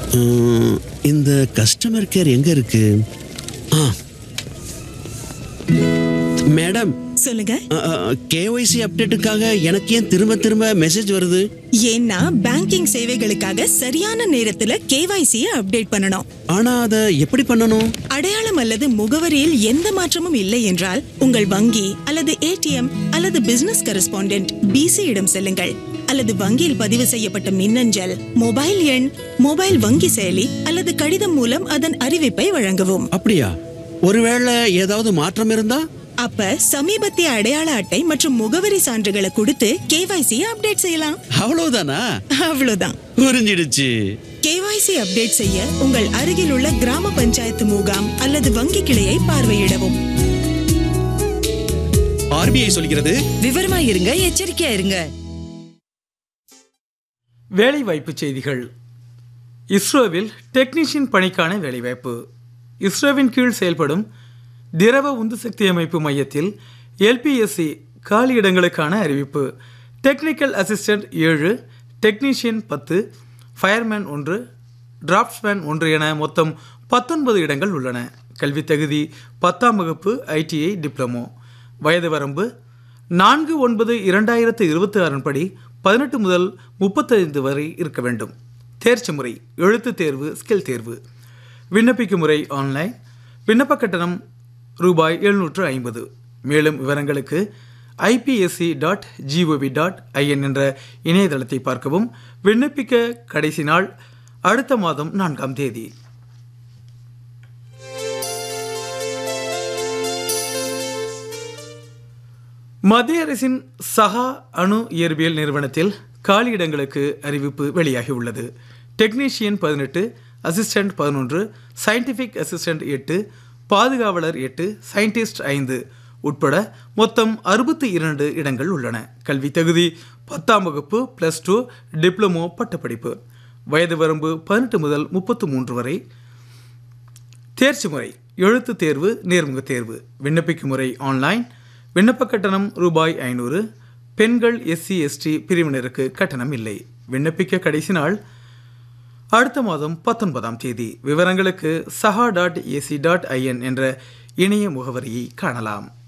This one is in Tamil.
உம், இந்த கஸ்டமர் கேர் எங்க இருக்கு ஆ மேடம் சொல்லுங்க கேஒய்சி அப்டேட்டுக்காக எனக்கு ஏன் திரும்ப திரும்ப மெசேஜ் வருது ஏன்னா பேங்கிங் சேவைகளுக்காக சரியான நேரத்துல கேவைசியை அப்டேட் பண்ணணும் ஆனா அதை எப்படி பண்ணணும் அடையாளம் அல்லது முகவரியில் எந்த மாற்றமும் இல்லை என்றால் உங்கள் வங்கி அல்லது ஏடிஎம் அல்லது பிசினஸ் கரஸ்பாண்டென்ட் பிசி இடம் செல்லுங்கள் அல்லது வங்கியில் பதிவு செய்யப்பட்ட மின்னஞ்சல் மொபைல் எண் மொபைல் வங்கி செயலி அல்லது கடிதம் மூலம் அதன் அறிவிப்பை வழங்கவும் அப்படியா ஒருவேளை ஏதாவது மாற்றம் இருந்தா அப்ப சமீபத்திய அடையாள அட்டை மற்றும் முகவரி சான்றுகளை கொடுத்து கேவைசி அப்டேட் செய்யலாம் அவ்வளவுதானா அவ்வளவுதான் புரிஞ்சிடுச்சு கேவைசி அப்டேட் செய்ய உங்கள் அருகில் உள்ள கிராம பஞ்சாயத்து முகாம் அல்லது வங்கி கிளையை பார்வையிடவும் ஆர்பிஐ சொல்கிறது விவரமா இருங்க எச்சரிக்கையா இருங்க வேலைவாய்ப்பு செய்திகள் இஸ்ரோவில் டெக்னீஷியன் பணிக்கான வேலைவாய்ப்பு இஸ்ரோவின் கீழ் செயல்படும் திரவ உந்து சக்தி அமைப்பு மையத்தில் எல்பிஎஸ்சி காலியிடங்களுக்கான அறிவிப்பு டெக்னிக்கல் அசிஸ்டன்ட் ஏழு டெக்னீஷியன் பத்து ஃபயர்மேன் ஒன்று டிராஃப்ட்ஸ்மேன் ஒன்று என மொத்தம் பத்தொன்பது இடங்கள் உள்ளன கல்வித் தகுதி பத்தாம் வகுப்பு ஐடிஐ டிப்ளமோ வயது வரம்பு நான்கு ஒன்பது இரண்டாயிரத்து இருபத்தி ஆறின் படி பதினெட்டு முதல் முப்பத்தைந்து வரை இருக்க வேண்டும் தேர்ச்சி முறை எழுத்துத் தேர்வு ஸ்கில் தேர்வு விண்ணப்பிக்கும் முறை ஆன்லைன் விண்ணப்ப கட்டணம் ரூபாய் எழுநூற்று ஐம்பது மேலும் விவரங்களுக்கு IPSC dot GOV dot IN என்ற இணையதளத்தை பார்க்கவும் விண்ணப்பிக்க கடைசி நாள் அடுத்த மாதம் நான்காம் தேதி மத்திய அரசின் சகா அணு இயற்பியல் நிறுவனத்தில் காலியிடங்களுக்கு அறிவிப்பு வெளியாகியுள்ளது டெக்னீஷியன் பதினெட்டு அசிஸ்டன்ட் பதினொன்று சயின்டிஃபிக் அசிஸ்டன்ட் எட்டு பாதுகாவலர் எட்டு சயின்டிஸ்ட் ஐந்து உட்பட மொத்தம் அறுபத்தி இரண்டு இடங்கள் உள்ளன கல்வி தகுதி பத்தாம் வகுப்பு ப்ளஸ் டூ டிப்ளமோ பட்டப்படிப்பு வயது வரம்பு பதினெட்டு முதல் முப்பத்து மூன்று வரை தேர்ச்சி முறை எழுத்து தேர்வு நேர்முக தேர்வு விண்ணப்பிக்கும் முறை ஆன்லைன் விண்ணப்ப கட்டணம் ரூபாய் ஐநூறு பெண்கள் எஸ்சி எஸ்டி பிரிவினருக்கு கட்டணம் இல்லை விண்ணப்பிக்க கடைசி நாள் அடுத்த மாதம் பத்தொன்பதாம் தேதி விவரங்களுக்கு சஹா டாட் ஏசி டாட் ஐஎன் என்ற இணைய முகவரியை காணலாம்